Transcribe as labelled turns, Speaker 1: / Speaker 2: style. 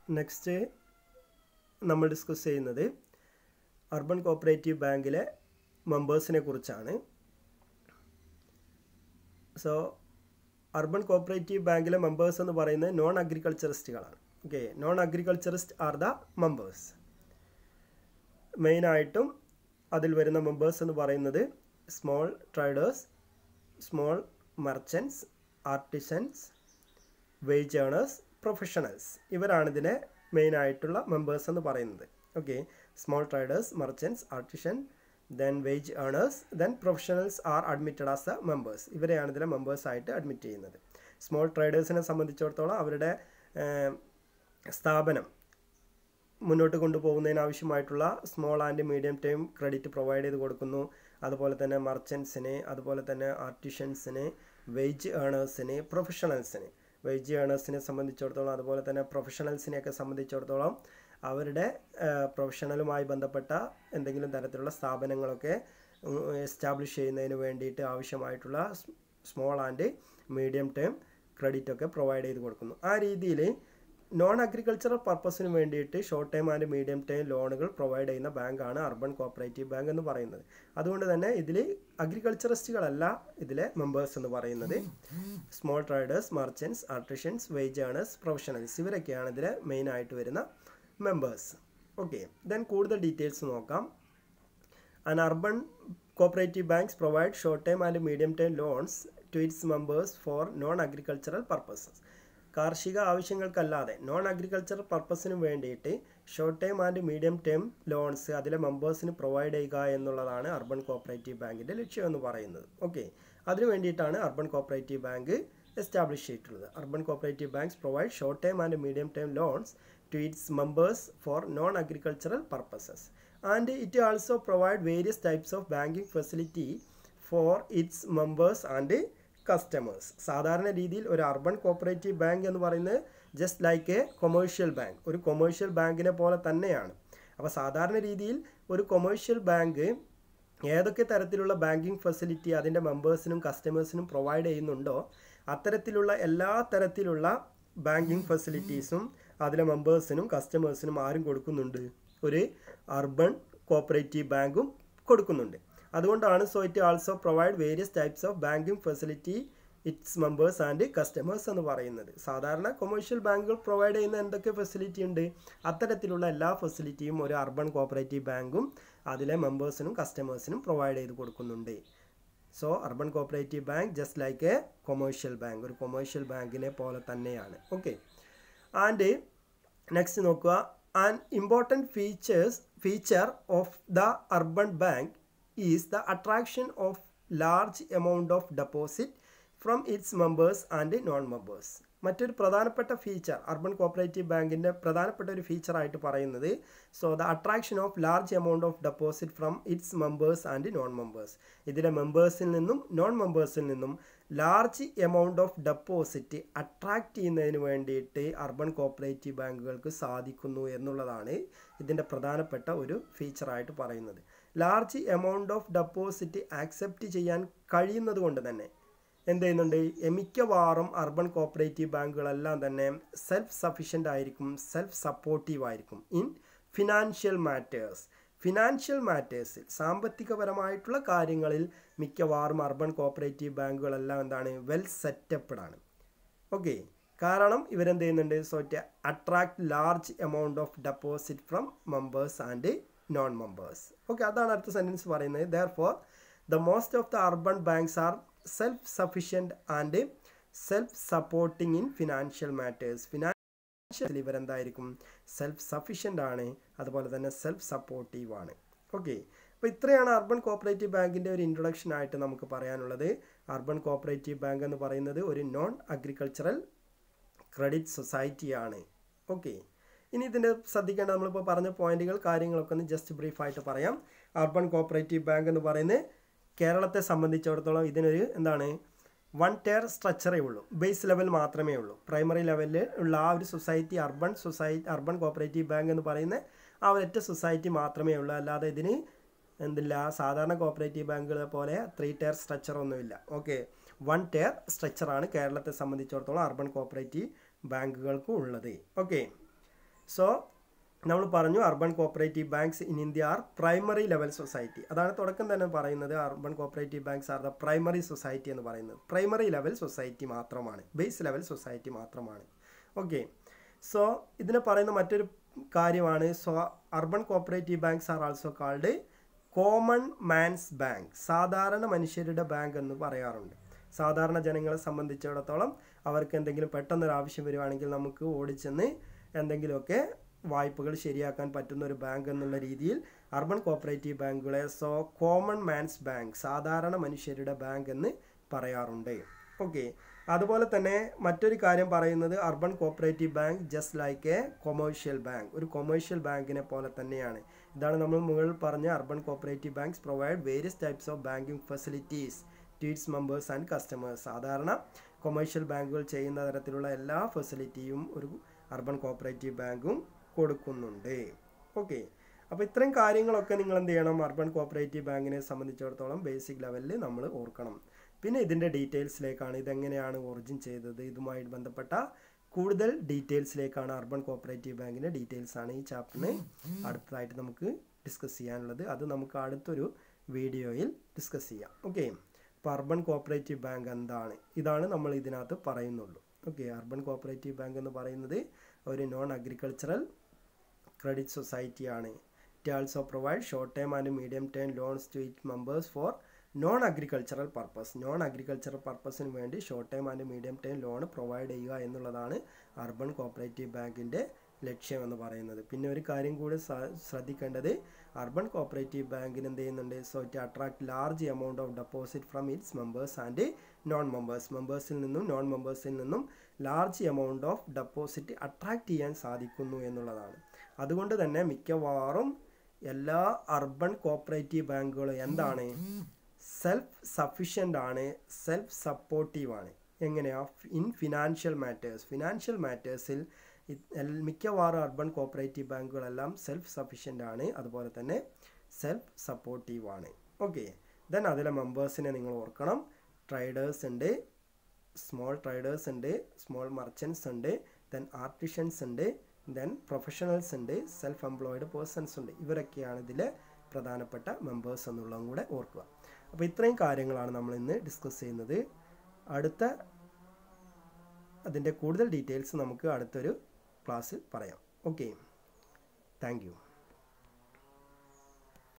Speaker 1: Next നമ്മൾ discuss ചെയ്യുന്നത് urban cooperative ബാങ്കിലെ മെമ്പേഴ്സിനെ കുറിച്ചാണ് സോ അർബൻ കോപ്പറേറ്റീവ് ബാങ്കിലെ മെമ്പേഴ്സ് എന്ന് പറയുന്നത് നോൺ അഗ്രികൾച്ചറിസ്റ്റുകളാണ് okay non agriculturist are the members മെയിനായിട്ടും അതിൽ വരുന്ന മെമ്പേഴ്സ് എന്ന് പറയുന്നത് small traders small merchants artisans wage earners professionals ഇവരാണ് ഇതിനെ മെയിനായിട്ടുള്ള മെമ്പേഴ്സ് എന്ന് പറയുന്നത് okay small traders merchants artisan then wage earners then professionals are admitted as the members ഇവരെയാണ് ഇതിലെ മെമ്പേഴ്സായിട്ട് അഡ്മിറ്റ് ചെയ്യുന്നത് സ്മോൾ ട്രേഡേഴ്സിനെ സംബന്ധിച്ചിടത്തോളം അവരുടെ സ്ഥാപനം മുന്നോട്ട് കൊണ്ടുപോകുന്നതിന് ആവശ്യമായിട്ടുള്ള small and medium time credit provide ചെയ്ത് കൊടുക്കുന്നു അതുപോലെ തന്നെ മർച്ചൻസിന് അതുപോലെ തന്നെ ആർട്ടിഷ്യൻസിന് വെജ് ഏണേഴ്സിന് പ്രൊഫഷണൽസിന് വെജ് ഏണേഴ്സിനെ സംബന്ധിച്ചിടത്തോളം അതുപോലെ തന്നെ പ്രൊഫഷണൽസിനെയൊക്കെ സംബന്ധിച്ചിടത്തോളം അവരുടെ പ്രൊഫഷണലുമായി ബന്ധപ്പെട്ട എന്തെങ്കിലും തരത്തിലുള്ള സ്ഥാപനങ്ങളൊക്കെ എസ്റ്റാബ്ലിഷ് ചെയ്യുന്നതിന് വേണ്ടിയിട്ട് ആവശ്യമായിട്ടുള്ള small and medium term credit ഒക്കെ പ്രൊവൈഡ് ചെയ്ത് കൊടുക്കുന്നു ആ രീതിയിൽ നോൺ അഗ്രികൾച്ചറൽ പർപ്പസിന് വേണ്ടിയിട്ട് short time and medium time ലോണുകൾ പ്രൊവൈഡ് ചെയ്യുന്ന ബാങ്കാണ് അർബൻ കോപ്പറേറ്റീവ് ബാങ്ക് എന്ന് പറയുന്നത് അതുകൊണ്ട് തന്നെ ഇതിൽ അഗ്രികൾച്ചറിസ്റ്റുകളല്ല ഇതിലെ മെമ്പേഴ്സ് എന്ന് പറയുന്നത് small traders merchants artisans wage earners professionals ഇവരൊക്കെയാണ് ഇതിലെ മെയിൻ ആയിട്ട് വരുന്ന മെമ്പേഴ്സ് ഓക്കെ ദെൻ കൂടുതൽ ഡീറ്റെയിൽസ് നോക്കാം an urban cooperative banks provide short time and medium time loans to its members for non agricultural purposes കാർഷിക ആവശ്യങ്ങൾക്കല്ലാതെ നോൺ അഗ്രികൾച്ചറൽ പർപ്പസിന് വേണ്ടിയിട്ട് short time and medium term loans അതിലെ മെമ്പേഴ്സിന് പ്രൊവൈഡ് ചെയ്യുക എന്നുള്ളതാണ് അർബൻ കോപ്പറേറ്റീവ് ബാങ്കിൻ്റെ ലക്ഷ്യം എന്ന് പറയുന്നത് ഓക്കെ അതിനു വേണ്ടിയിട്ടാണ് അർബൻ കോപ്പറേറ്റീവ് ബാങ്ക് എസ്റ്റാബ്ലിഷ് ചെയ്തിട്ടുള്ളത് urban cooperative banks provide short time and medium time loans to its members for non agricultural purposes and it also provide various types of banking facility for its members and customers സാധാരണ രീതിയിൽ ഒരു urban cooperative bank എന്ന് പറയുന്നത് just like a commercial bank ഒരു commercial ബാങ്കിനെ പോലെ തന്നെയാണ് അപ്പോൾ സാധാരണ രീതിയിൽ ഒരു കൊമേഴ്ഷ്യൽ ബാങ്ക് ഏതൊക്കെ തരത്തിലുള്ള ബാങ്കിങ് ഫെസിലിറ്റി അതിൻ്റെ മെമ്പേഴ്സിനും കസ്റ്റമേഴ്സിനും പ്രൊവൈഡ് ചെയ്യുന്നുണ്ടോ അത്തരത്തിലുള്ള എല്ലാ തരത്തിലുള്ള ബാങ്കിങ് ഫെസിലിറ്റീസും അതിലെ മെമ്പേഴ്സിനും കസ്റ്റമേഴ്സിനും ആരും കൊടുക്കുന്നുണ്ട് ഒരു അർബൻ കോപ്പറേറ്റീവ് ബാങ്കും കൊടുക്കുന്നുണ്ട് അതുകൊണ്ടാണ് so it also provide various types of banking facility its members and customers എന്ന് പറയുന്നത് സാധാരണ കൊമേഴ്ഷ്യൽ ബാങ്കുകൾ പ്രൊവൈഡ് ചെയ്യുന്ന എന്തൊക്കെ ഫെസിലിറ്റി ഉണ്ട് അത്തരത്തിലുള്ള എല്ലാ ഫെസിലിറ്റിയും ഒരു അർബൻ കോപ്പറേറ്റീവ് ബാങ്കും അതിലെ മെമ്പേഴ്സിനും കസ്റ്റമേഴ്സിനും പ്രൊവൈഡ് ചെയ്ത് കൊടുക്കുന്നുണ്ട് so urban cooperative bank just like a commercial bank ഒരു കൊമേഴ്ഷ്യൽ ബാങ്കിനെ പോലെ തന്നെയാണ് ഓക്കെ ആൻഡ് നെക്സ്റ്റ് നോക്കുക and important features feature of the urban bank is the attraction of large amount of deposit from its members and non-members. മറ്റൊരു പ്രധാനപ്പെട്ട feature urban cooperative ബാങ്കിൻ്റെ പ്രധാനപ്പെട്ട ഒരു ഫീച്ചറായിട്ട് പറയുന്നത് so the attraction of large amount of deposit from its members and non members ഇതിലെ മെമ്പേഴ്സിൽ നിന്നും നോൺ മെമ്പേഴ്സിൽ നിന്നും large amount of deposit attract ചെയ്യുന്നതിന് വേണ്ടിയിട്ട് അർബൻ കോപ്പറേറ്റീവ് ബാങ്കുകൾക്ക് സാധിക്കുന്നു എന്നുള്ളതാണ് ഇതിൻ്റെ പ്രധാനപ്പെട്ട ഒരു ഫീച്ചറായിട്ട് പറയുന്നത് large amount of deposit accept ചെയ്യാൻ കഴിയുന്നത് കൊണ്ട് തന്നെ എന്ത് ചെയ്യുന്നുണ്ട് മിക്കവാറും അർബൻ കോപ്പറേറ്റീവ് ബാങ്കുകളെല്ലാം തന്നെ സെൽഫ് സഫീഷ്യൻ്റ് ആയിരിക്കും സെൽഫ് സപ്പോർട്ടീവ് ആയിരിക്കും ഇൻ ഫിനാൻഷ്യൽ മാറ്റേഴ്സ് ഫിനാൻഷ്യൽ മാറ്റേഴ്സിൽ സാമ്പത്തികപരമായിട്ടുള്ള കാര്യങ്ങളിൽ മിക്കവാറും അർബൻ കോപ്പറേറ്റീവ് ബാങ്കുകളെല്ലാം എന്താണ് വെൽ സെറ്റപ്പ്ഡ് ആണ് ഓക്കെ കാരണം ഇവരെന്ത് ചെയ്യുന്നുണ്ട് so to attract large amount of deposit from members and non members okay അതാണ് അടുത്ത സെൻറ്റൻസ് പറയുന്നത് therefore the most of the urban banks are self sufficient and self supporting in financial matters financial ഇവരെന്തായിരിക്കും self sufficient ആണ് അതുപോലെ തന്നെ self supportive ആണ് okay അപ്പോൾ ഇത്രയാണ് അർബൻ കോപ്പറേറ്റീവ് ബാങ്കിൻ്റെ ഒരു ഇൻട്രൊഡക്ഷൻ ആയിട്ട് നമുക്ക് പറയാനുള്ളത് അർബൻ കോപ്പറേറ്റീവ് ബാങ്ക് എന്ന് പറയുന്നത് ഒരു നോൺ അഗ്രികൾച്ചറൽ ക്രെഡിറ്റ് സൊസൈറ്റിയാണ് ഓക്കെ ഇനി ഇതിൻ്റെ ശ്രദ്ധിക്കേണ്ട നമ്മളിപ്പോൾ പറഞ്ഞ പോയിന്റുകൾ കാര്യങ്ങളൊക്കെ ഒന്ന് ജസ്റ്റ് ബ്രീഫായിട്ട് പറയാം അർബൻ കോപ്പറേറ്റീവ് ബാങ്ക് എന്ന് പറയുന്നത് കേരളത്തെ സംബന്ധിച്ചിടത്തോളം ഇതിനൊരു എന്താണ് വൺ ടയർ സ്ട്രക്ചറേ ഉള്ളൂ ബേസ് ലെവൽ മാത്രമേ ഉള്ളൂ പ്രൈമറി ലെവലിൽ ഉള്ള ആ ഒരു society urban society urban cooperative bank എന്ന് പറയുന്ന ആ ഒരൊറ്റ സൊസൈറ്റി മാത്രമേ ഉള്ളൂ അല്ലാതെ ഇതിന് എന്തില്ല സാധാരണ കോപ്പറേറ്റീവ് ബാങ്കുകളെ പോലെ ത്രീ ടയർ സ്ട്രക്ചർ ഒന്നുമില്ല ഓക്കെ വൺ ടയർ സ്ട്രക്ചറാണ് കേരളത്തെ സംബന്ധിച്ചിടത്തോളം അർബൻ കോപ്പറേറ്റീവ് ബാങ്കുകൾക്ക് ഉള്ളത് ഓക്കെ സോ നമ്മൾ പറഞ്ഞു urban cooperative banks in India are primary level society അതാണ് തുടക്കം തന്നെ പറയുന്നത് urban cooperative banks are the primary society എന്ന് പറയുന്നത് പ്രൈമറി ലെവൽ സൊസൈറ്റി മാത്രമാണ് ബേസ് ലെവൽ സൊസൈറ്റി മാത്രമാണ് ഓക്കെ സോ ഇതിനെ പറയുന്ന മറ്റൊരു കാര്യമാണ് so urban cooperative banks are also called common man's bank സാധാരണ മനുഷ്യരുടെ ബാങ്ക് എന്ന് പറയാറുണ്ട് സാധാരണ ജനങ്ങളെ സംബന്ധിച്ചിടത്തോളം അവർക്ക് എന്തെങ്കിലും പെട്ടെന്നൊരു ആവശ്യം വരുവാണെങ്കിൽ നമുക്ക് ഓടിച്ചെന്ന് എന്തെങ്കിലുമൊക്കെ വായ്പകൾ ശരിയാക്കാൻ പറ്റുന്ന ഒരു ബാങ്ക് എന്നുള്ള രീതിയിൽ അർബൻ കോപ്പറേറ്റീവ് ബാങ്കുകളെ സോ കോമൺ മാൻസ് ബാങ്ക് സാധാരണ മനുഷ്യരുടെ ബാങ്ക് എന്ന് പറയാറുണ്ട് ഓക്കെ അതുപോലെ തന്നെ മറ്റൊരു കാര്യം പറയുന്നത് urban cooperative bank just like a commercial bank ഒരു കൊമേഴ്ഷ്യൽ ബാങ്കിനെ പോലെ തന്നെയാണ് ഇതാണ് നമ്മൾ മുകളിൽ പറഞ്ഞ urban cooperative banks provide various types of banking facilities to its members and customers സാധാരണ കൊമേഴ്ഷ്യൽ ബാങ്കുകൾ ചെയ്യുന്ന തരത്തിലുള്ള എല്ലാ ഫെസിലിറ്റിയും ഒരു അർബൻ കോപ്പറേറ്റീവ് ബാങ്കും കൊടുക്കുന്നുണ്ട് ഓക്കെ അപ്പോൾ ഇത്രയും കാര്യങ്ങളൊക്കെ നിങ്ങൾ എന്ത് ചെയ്യണം അർബൻ കോപ്പറേറ്റീവ് ബാങ്കിനെ സംബന്ധിച്ചിടത്തോളം ബേസിക് ലെവലിൽ നമ്മൾ ഓർക്കണം പിന്നെ ഇതിൻ്റെ ഡീറ്റെയിൽസിലേക്കാണ് ഇതെങ്ങനെയാണ് ഒറിജിൻ ചെയ്തത് ഇതുമായി ബന്ധപ്പെട്ട കൂടുതൽ ഡീറ്റെയിൽസിലേക്കാണ് അർബൻ കോപ്പറേറ്റീവ് ബാങ്കിൻ്റെ ഡീറ്റെയിൽസ് ആണ് ഈ ചാപ്റ്ററിന് അടുത്തതായിട്ട് നമുക്ക് ഡിസ്കസ് ചെയ്യാനുള്ളത് അത് നമുക്ക് അടുത്തൊരു വീഡിയോയിൽ ഡിസ്കസ് ചെയ്യാം ഓക്കെ അപ്പോൾ അർബൻ കോപ്പറേറ്റീവ് ബാങ്ക് എന്താണ് ഇതാണ് നമ്മൾ ഇതിനകത്ത് പറയുന്നുള്ളൂ ഓക്കെ അർബൻ കോപ്പറേറ്റീവ് ബാങ്ക് എന്ന് പറയുന്നത് ഒരു നോൺ അഗ്രികൾച്ചറൽ ക്രെഡിറ്റ് സൊസൈറ്റിയാണ് it also provide short time and medium time loans to it members for non agricultural purpose non agricultural പർപ്പസിന് വേണ്ടി short time and medium time loan provide ചെയ്യുക എന്നുള്ളതാണ് urban cooperative ബാങ്കിൻ്റെ ലക്ഷ്യം എന്ന് പറയുന്നത് പിന്നെ ഒരു കാര്യം കൂടി ശ്രദ്ധിക്കേണ്ടത് അർബൻ കോപ്പറേറ്റീവ് ബാങ്കിന് എന്ത് ചെയ്യുന്നുണ്ട് so it attract large amount of deposit from its members and non members മെമ്പേഴ്സിൽ നിന്നും നോൺ മെമ്പേഴ്സിൽ നിന്നും large amount of deposit attract ചെയ്യാൻ സാധിക്കുന്നു എന്നുള്ളതാണ് അതുകൊണ്ട് തന്നെ മിക്കവാറും എല്ലാ അർബൻ കോപ്പറേറ്റീവ് ബാങ്കുകളും എന്താണ് സെൽഫ് സഫിഷ്യൻ്റ് ആണ് സെൽഫ് സപ്പോർട്ടീവ് ആണ് എങ്ങനെയാ ഇൻ ഫിനാൻഷ്യൽ മാറ്റേഴ്സ് ഫിനാൻഷ്യൽ മാറ്റേഴ്സിൽ മിക്കവാറും അർബൻ കോപ്പറേറ്റീവ് ബാങ്കുകളെല്ലാം സെൽഫ് സഫിഷ്യൻ്റ് ആണ് അതുപോലെ തന്നെ സെൽഫ് സപ്പോർട്ടീവ് ആണ് ഓക്കെ ദെൻ അതിലെ മെമ്പേഴ്സിനെ നിങ്ങൾ ഓർക്കണം ട്രേഡേഴ്സ് ഉണ്ട് സ്മോൾ ട്രേഡേഴ്സ് ഉണ്ട് സ്മോൾ മർച്ചൻസ് ഉണ്ട് ദെൻ ആർട്ടിഷ്യൻസ് ഉണ്ട് ദെൻ പ്രൊഫഷണൽസ് ഉണ്ട് സെൽഫ് എംപ്ലോയിഡ് പേഴ്സൺസ് ഉണ്ട് ഇവരൊക്കെയാണ് ഇതിലെ പ്രധാനപ്പെട്ട മെമ്പേഴ്സ് എന്നുള്ളതും കൂടെ ഓർക്കുക അപ്പോൾ ഇത്രയും കാര്യങ്ങളാണ് നമ്മൾ ഇന്ന് ഡിസ്കസ് ചെയ്യുന്നത് അടുത്ത അതിൻ്റെ കൂടുതൽ ഡീറ്റെയിൽസ് നമുക്ക് അടുത്തൊരു ക്ലാസ്സിൽ പറയാം ഓക്കെ താങ്ക്